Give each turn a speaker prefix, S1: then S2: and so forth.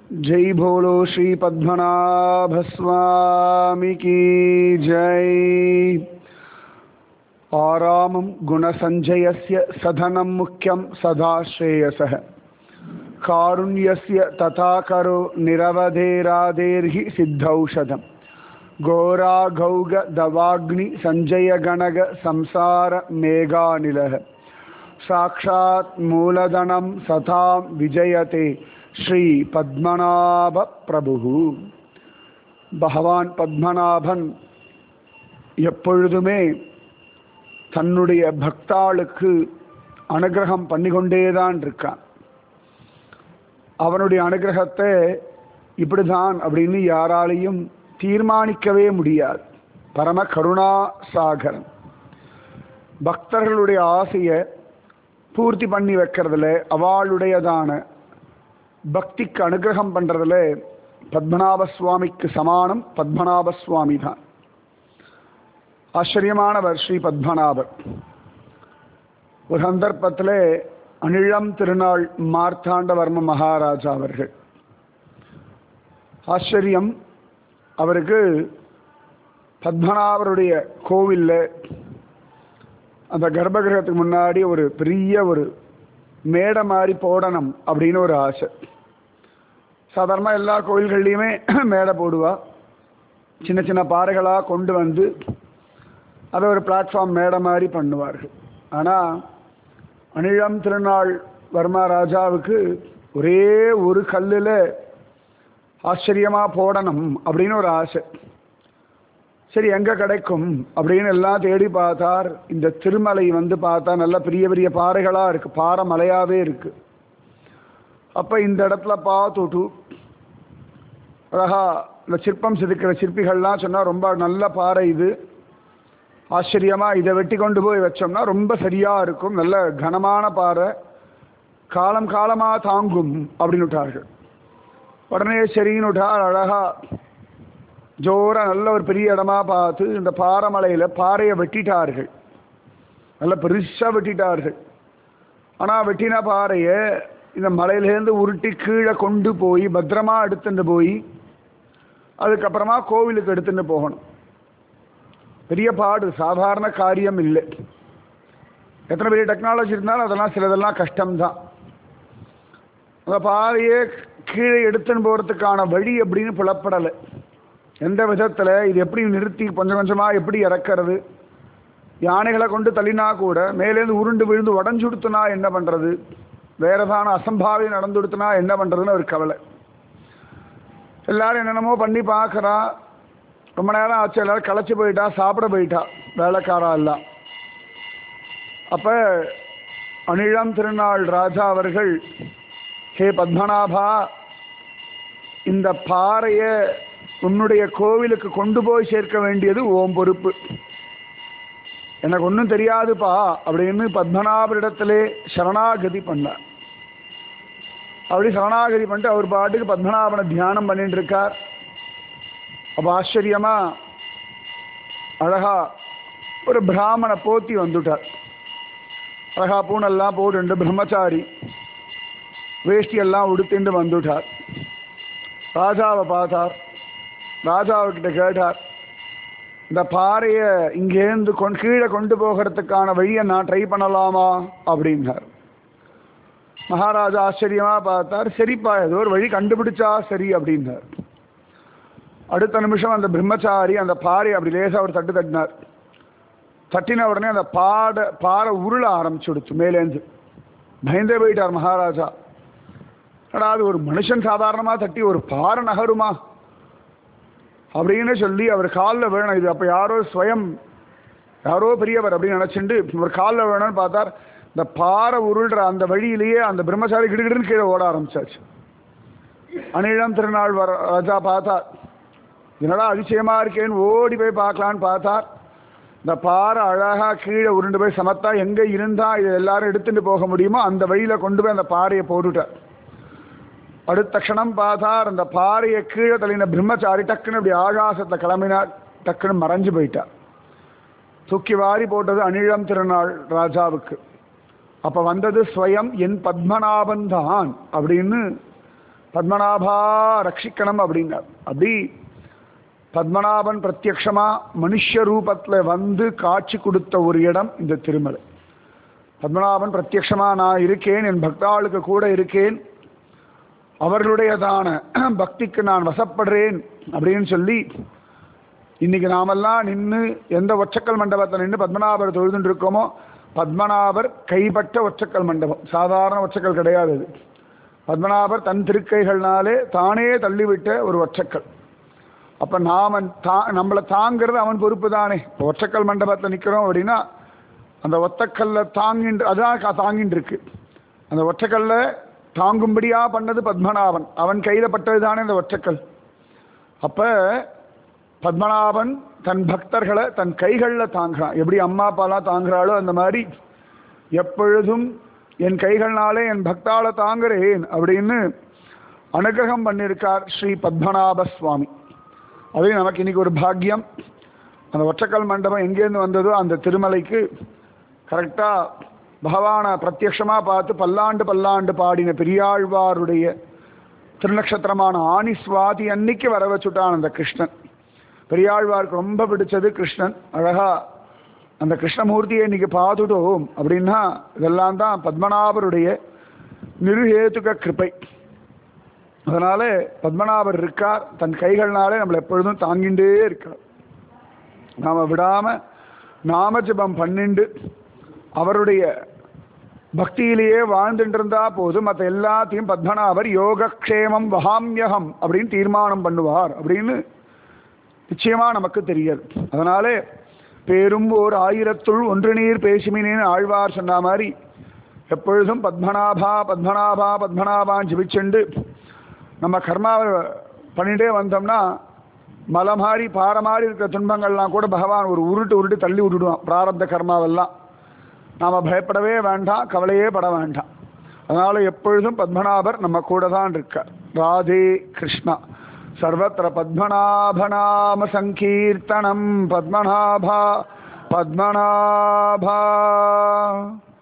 S1: जय भोलो श्री पद्मनाभ स्वामी की जय आरामं गुणसञ्जयस्य सधनं मुख्यं सदा श्रेयसः कारुण्यस्य तथा करो निरवधेराधेर्हि सिद्धौषधम् घोराघौगदवाग्नि सञ्जयगणग संसारमेघानिलः साक्षात् मूलधनं सतां विजयते ஸ்ரீ பத்மநாப பிரபு பகவான் பத்மநாபன் எப்பொழுதுமே தன்னுடைய பக்தாளுக்கு அனுகிரகம் பண்ணிக்கொண்டேதான் இருக்கான் அவனுடைய அனுகிரகத்தை இப்படிதான் அப்படின்னு யாராலையும் தீர்மானிக்கவே முடியாது பரம கருணா சாகரன் பக்தர்களுடைய ஆசையை பூர்த்தி பண்ணி வைக்கிறதுல அவளுடையதான பக்திக்கு அனுகிரகம் பண்ணுறதுல பத்மநாப சுவாமிக்கு சமானம் பத்மநாப சுவாமி தான் ஆச்சரியமானவர் ஸ்ரீ பத்மநாபர் ஒரு சந்தர்ப்பத்தில் அனிழம் திருநாள் மார்த்தாண்டவர்ம மகாராஜா அவர்கள் ஆச்சரியம் அவருக்கு பத்மநாபருடைய கோவிலில் அந்த கர்ப்பகிரகத்துக்கு முன்னாடி ஒரு பெரிய ஒரு மேடை மாதிரி போடணும் அப்படின்னு ஒரு ஆசை சாதாரணமாக எல்லா கோயில்கள்லையுமே மேடை போடுவா சின்ன சின்ன பாறைகளாக கொண்டு வந்து அதை ஒரு பிளாட்ஃபார்ம் மேடை மாதிரி பண்ணுவார்கள் ஆனால் அனிழம் திருநாள் வர்மா ராஜாவுக்கு ஒரே ஒரு கல்லில் ஆச்சரியமாக போடணும் அப்படின்னு ஒரு ஆசை சரி எங்கே கிடைக்கும் அப்படின்னு எல்லாம் தேடி பார்த்தார் இந்த திருமலை வந்து பார்த்தா நல்ல பெரிய பெரிய பாறைகளாக இருக்குது பாறை மலையாகவே இருக்குது அப்போ இந்த இடத்துல பார்த்துட்டு அழகா இந்த சிற்பம் செதுக்கிற சிற்பிகள்லாம் சொன்னால் ரொம்ப நல்ல பாறை இது ஆச்சரியமாக இதை வெட்டி கொண்டு போய் வச்சோம்னா ரொம்ப சரியாக இருக்கும் நல்ல கனமான பாறை காலம் காலமாக தாங்கும் அப்படின்னு விட்டார்கள் உடனே சரின்னு விட்டார் அழகாக ஜோராக நல்ல ஒரு பெரிய இடமா பார்த்து இந்த பாறைமலையில் பாறையை வெட்டிட்டார்கள் நல்ல பெருசாக வெட்டிட்டார்கள் ஆனால் வெட்டின பாறையை இந்த மலையிலேருந்து உருட்டி கீழே கொண்டு போய் பத்திரமா எடுத்துட்டு போய் அதுக்கப்புறமா கோவிலுக்கு எடுத்துட்டு போகணும் பெரிய பாடு சாதாரண காரியம் இல்லை எத்தனை பெரிய டெக்னாலஜி இருந்தாலும் அதெல்லாம் சிலதெல்லாம் கஷ்டம்தான் அந்த பாதையை கீழே எடுத்துன்னு போகிறதுக்கான வழி அப்படின்னு புலப்படலை எந்த விதத்தில் இது எப்படி நிறுத்தி கொஞ்சம் கொஞ்சமாக எப்படி இறக்கிறது யானைகளை கொண்டு தள்ளினா கூட மேலேருந்து உருண்டு விழுந்து உடஞ்சுடுத்துனா என்ன பண்ணுறது வேற ஏதான அசம்பாவியம் நடந்துடுத்துனா என்ன பண்ணுறதுன்னு ஒரு கவலை எல்லாரும் என்னென்னமோ பண்ணி பார்க்குறா ரொம்ப நேரம் ஆச்சு எல்லாரும் களைச்சி போயிட்டா சாப்பிட போயிட்டா வேலைக்காரா எல்லாம் அப்போ அனிழம் திருநாள் ராஜா அவர்கள் ஹே பத்மநாபா இந்த பாறையை உன்னுடைய கோவிலுக்கு கொண்டு போய் சேர்க்க வேண்டியது ஓம் பொறுப்பு எனக்கு ஒன்றும் தெரியாதுப்பா அப்படின்னு பத்மநாபரிடத்திலே சரணாகதி பண்ணார் அப்படி சரணாகதி பண்ணிட்டு அவர் பாட்டுக்கு பத்மநாபனை தியானம் பண்ணிட்டு இருக்கார் அப்போ ஆச்சரியமா அழகா ஒரு பிராமண போத்தி வந்துட்டார் அழகா பூனெல்லாம் போட்டு பிரம்மச்சாரி வேஷ்டியெல்லாம் உடுத்திண்டு வந்துட்டார் ராஜாவை பார்த்தார் ராஜாவுக்கிட்ட கேட்டார் இந்த பாறையை இங்கேருந்து கொண்டு கீழே கொண்டு போகிறதுக்கான வழியை நான் ட்ரை பண்ணலாமா அப்படின்னார் மகாராஜா ஆச்சரியமாக பார்த்தார் சரிப்பா ஏதோ ஒரு வழி கண்டுபிடிச்சா சரி அப்படின்னார் அடுத்த நிமிஷம் அந்த பிரம்மச்சாரி அந்த பாறை அப்படி லேசாக ஒரு தட்டு தட்டினார் தட்டின உடனே அந்த பாட பாறை உருள ஆரம்பிச்சுடுச்சு மேலேந்து பயந்தே போயிட்டார் மகாராஜா அடா அது ஒரு மனுஷன் சாதாரணமாக தட்டி ஒரு பாறை நகருமா அப்படின்னு சொல்லி அவர் காலில் வேணும் இது அப்போ யாரோ ஸ்வயம் யாரோ பெரியவர் அப்படின்னு நினச்சிட்டு இவர் காலில் வேணும்னு பார்த்தார் இந்த பாறை உருள்ற அந்த வழியிலேயே அந்த பிரம்மச்சாரி கிடுகிடுன்னு கீழே ஓட ஆரம்பிச்சாச்சு அனிழம் திருநாள் வர ராஜா பார்த்தார் என்னடா அதிசயமாக இருக்கேன்னு ஓடி போய் பார்க்கலான்னு பார்த்தார் இந்த பாறை அழகாக கீழே உருண்டு போய் சமத்தா எங்கே இருந்தால் இதை எல்லாரும் எடுத்துட்டு போக முடியுமோ அந்த வழியில் கொண்டு போய் அந்த பாறையை போட்டுட்டார் அடுத்த க்ஷணம் பார்த்தார் அந்த பாறையை கீழே தள்ளின பிரம்மச்சாரி டக்குன்னு இப்படி ஆகாசத்தை கிளம்பினார் டக்குன்னு மறைஞ்சு போயிட்டார் தூக்கி வாரி போட்டது அனிழம் திருநாள் ராஜாவுக்கு அப்போ வந்தது ஸ்வயம் என் பத்மநாபன் தான் அப்படின்னு பத்மநாபா ரட்சிக்கணும் அப்படின்னார் அப்படி பத்மநாபன் பிரத்யக்ஷமா மனுஷ ரூபத்துல வந்து காட்சி கொடுத்த ஒரு இடம் இந்த திருமலை பத்மநாபன் பிரத்யக்ஷமா நான் இருக்கேன் என் பக்தாளுக்கு கூட இருக்கேன் அவர்களுடையதான பக்திக்கு நான் வசப்படுறேன் அப்படின்னு சொல்லி இன்னைக்கு நாமெல்லாம் நின்று எந்த ஒற்றக்கல் மண்டபத்தில் நின்று பத்மநாபர் தொழுதுன்னு இருக்கோமோ பத்மநாபர் கைப்பட்ட ஒற்றக்கல் மண்டபம் சாதாரண ஒற்றக்கல் கிடையாது அது பத்மநாபர் தன் திருக்கைகள்னாலே தானே தள்ளிவிட்ட ஒரு ஒற்றக்கல் அப்ப நாம தா நம்மளை தாங்கிறது அவன் பொறுப்பு தானே இப்போ ஒற்றக்கல் மண்டபத்தில் நிற்கிறோம் அப்படின்னா அந்த ஒத்தக்கல்ல தாங்கின்று அதான் கா- தாங்கின்னு இருக்கு அந்த ஒற்றக்கல்ல தாங்கும்படியா பண்ணது பத்மநாபன் அவன் கையில பட்டது தானே அந்த ஒற்றக்கல் அப்ப பத்மநாபன் தன் பக்தர்களை தன் கைகளில் தாங்குறான் எப்படி அம்மா அப்பாலாம் தாங்குறாளோ அந்த மாதிரி எப்பொழுதும் என் கைகள்னாலே என் பக்தாளை தாங்குறேன் அப்படின்னு அனுகிரகம் பண்ணியிருக்கார் ஸ்ரீ பத்மநாப சுவாமி அது நமக்கு இன்னைக்கு ஒரு பாக்கியம் அந்த ஒற்றக்கல் மண்டபம் எங்கேருந்து வந்ததோ அந்த திருமலைக்கு கரெக்டாக பகவானை பிரத்யக்ஷமாக பார்த்து பல்லாண்டு பல்லாண்டு பாடின பெரியாழ்வாருடைய திருநக்ஷத்திரமான ஆனி சுவாதி அன்னைக்கு வர வச்சுட்டான் அந்த கிருஷ்ணன் பெரியாழ்வாருக்கு ரொம்ப பிடிச்சது கிருஷ்ணன் அழகா அந்த கிருஷ்ணமூர்த்தியை இன்னைக்கு பார்த்துட்டோம் அப்படின்னா இதெல்லாம் தான் பத்மநாபருடைய நிருஹேதுக கிருபை அதனால பத்மநாபர் இருக்கார் தன் கைகள்னாலே நம்மளை எப்பொழுதும் தாங்கிண்டே இருக்கார் நாம விடாம நாம ஜெபம் பண்ணிண்டு அவருடைய பக்தியிலேயே வாழ்ந்துட்டு இருந்தா போதும் மற்ற எல்லாத்தையும் பத்மநாபர் யோகக்ஷேமம் வகாமியகம் அப்படின்னு தீர்மானம் பண்ணுவார் அப்படின்னு நிச்சயமா நமக்கு தெரியாது அதனாலே பேரும் ஓர் ஆயிரத்துள் ஒன்று நீர் பேசுமினேன்னு ஆழ்வார் சொன்ன மாதிரி எப்பொழுதும் பத்மநாபா பத்மநாபா பத்மநாபான்னு ஜெபிச்சுண்டு நம்ம கர்மாவை பண்ணிட்டே வந்தோம்னா மலை மாதிரி பாறை மாதிரி இருக்கிற துன்பங்கள்லாம் கூட பகவான் ஒரு உருட்டு உருட்டு தள்ளி விட்டுடுவான் பிராரப்த கர்மாவெல்லாம் நாம் பயப்படவே வேண்டாம் கவலையே பட வேண்டாம் அதனால எப்பொழுதும் பத்மநாபர் நம்ம கூட தான் இருக்கார் ராதே கிருஷ்ணா சர்வத்திர பத்மநாபநாம சங்கீர்த்தனம் பத்மநாபா பத்மநாபா